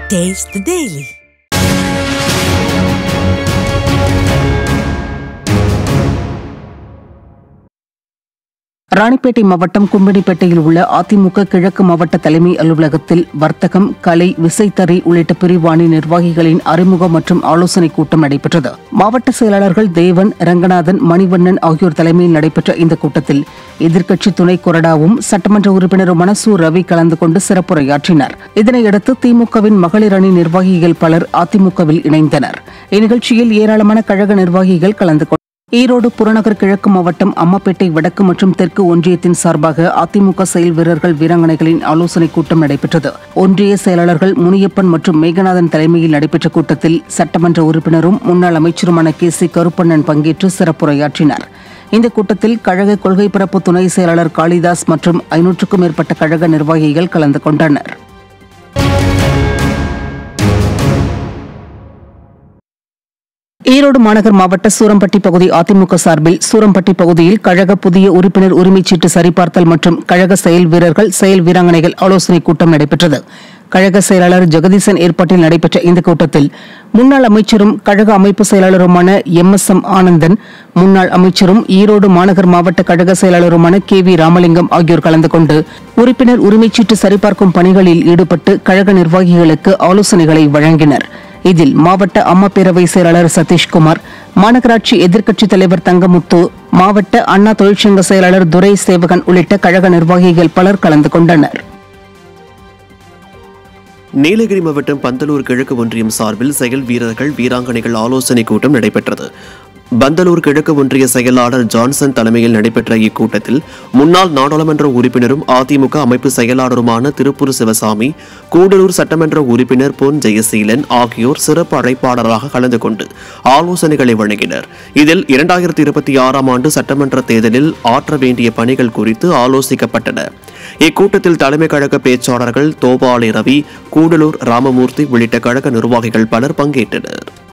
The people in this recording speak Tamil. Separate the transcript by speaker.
Speaker 1: Taste the Daily.
Speaker 2: ராணிப்பேட்டை மாவட்டம் கும்படிப்பேட்டையில் உள்ள அதிமுக கிழக்கு மாவட்ட தலைமை அலுவலகத்தில் வர்த்தகம் கலை விசைத்தறி உள்ளிட்ட பிரிவாணி நிர்வாகிகளின் அறிமுக மற்றும் ஆலோசனைக் கூட்டம் நடைபெற்றது மாவட்ட செயலாளர்கள் தேவன் ரங்கநாதன் மணிவண்ணன் ஆகியோர் தலைமையில் நடைபெற்ற இந்த கூட்டத்தில் எதிர்க்கட்சி துணை கொறடாவும் சட்டமன்ற உறுப்பினருமான சு ரவி கலந்து கொண்டு சிறப்புரையாற்றினர் இதனையடுத்து திமுகவின் மகளிர் அணி நிர்வாகிகள் பலர் அதிமுகவில் இணைந்தனர் இந்நிகழ்ச்சியில் ஏராளமான கழக நிர்வாகிகள் கலந்து கொண்டனர் ஈரோடு புறநகர் கிழக்கு மாவட்டம் அம்மப்பேட்டை வடக்கு மற்றும் தெற்கு ஒன்றியத்தின் சார்பாக அதிமுக செயல் வீரர்கள் வீராங்கனைகளின் ஆலோசனைக் கூட்டம் நடைபெற்றது ஒன்றிய செயலாளர்கள் முனியப்பன் மற்றும் மேகநாதன் தலைமையில் நடைபெற்ற கூட்டத்தில் சட்டமன்ற உறுப்பினரும் முன்னாள் அமைச்சருமான கே சி கருப்பண்ணன் பங்கேற்று சிறப்புரையாற்றினார் இந்த கூட்டத்தில் கழக கொள்கை பரப்பு துணை செயலாளர் காளிதாஸ் மற்றும் ஐநூற்றுக்கும் மேற்பட்ட கழக நிர்வாகிகள் கலந்து கொண்டனர் ஈரோடு மாநகர் மாவட்ட சூரம்பட்டி பகுதி அதிமுக சார்பில் சூரம்பட்டி பகுதியில் கழக புதிய உறுப்பினர் உரிமைச் சீட்டு சரிபார்த்தல் மற்றும் கழக செயல் வீரர்கள் செயல் வீராங்கனைகள் ஆலோசனைக் கூட்டம் நடைபெற்றது கழக செயலாளர் ஜெகதீசன் ஏற்பாட்டில் நடைபெற்ற இந்த கூட்டத்தில் முன்னாள் அமைச்சரும் கழக அமைப்பு செயலாளருமான எம் எஸ் எம் ஆனந்தன் முன்னாள் அமைச்சரும் ஈரோடு மாநகர் மாவட்ட கழக செயலாளருமான கே வி ராமலிங்கம் ஆகியோர் கலந்து கொண்டு உறுப்பினர் உரிமைச் சீட்டு சரிபார்க்கும் பணிகளில் ஈடுபட்டு கழக நிர்வாகிகளுக்கு ஆலோசனைகளை வழங்கினர் இதில் மாவட்ட அம்மா பேரவை செயலாளர் சதீஷ்குமார் மாநகராட்சி எதிர்க்கட்சித் தலைவர் தங்கமுத்து மாவட்ட அண்ணா தொழிற்சங்க செயலாளர் துரை சேவகன் உள்ளிட்ட கழக நிர்வாகிகள் பலர் கலந்து கொண்டனர்
Speaker 3: நீலகிரி மாவட்டம் பந்தலூர் கிழக்கு ஒன்றியம் சார்பில் செயல் வீரர்கள் வீராங்கனைகள் ஆலோசனைக் கூட்டம் நடைபெற்றது பந்தலூர் கிழக்கு ஒன்றிய செயலாளர் ஜான்சன் தலைமையில் நடைபெற்ற இக்கூட்டத்தில் முன்னாள் நாடாளுமன்ற உறுப்பினரும் அதிமுக அமைப்பு செயலாளருமான திருப்பூர் சிவசாமி கூடலூர் சட்டமன்ற உறுப்பினர் பொன் ஜெயசீலன் ஆகியோர் சிறப்பு அழைப்பாளராக கலந்து கொண்டு ஆலோசனைகளை வழங்கினர் இதில் இரண்டாயிரத்தி இருபத்தி ஆறாம் ஆண்டு சட்டமன்ற தேர்தலில் ஆற்ற வேண்டிய பணிகள் குறித்து ஆலோசிக்கப்பட்டன இக்கூட்டத்தில் தலைமை கழக பேச்சாளர்கள் தோபாலை ரவி கூடலூர் ராமமூர்த்தி உள்ளிட்ட கழக நிர்வாகிகள் பலர் பங்கேற்றனர்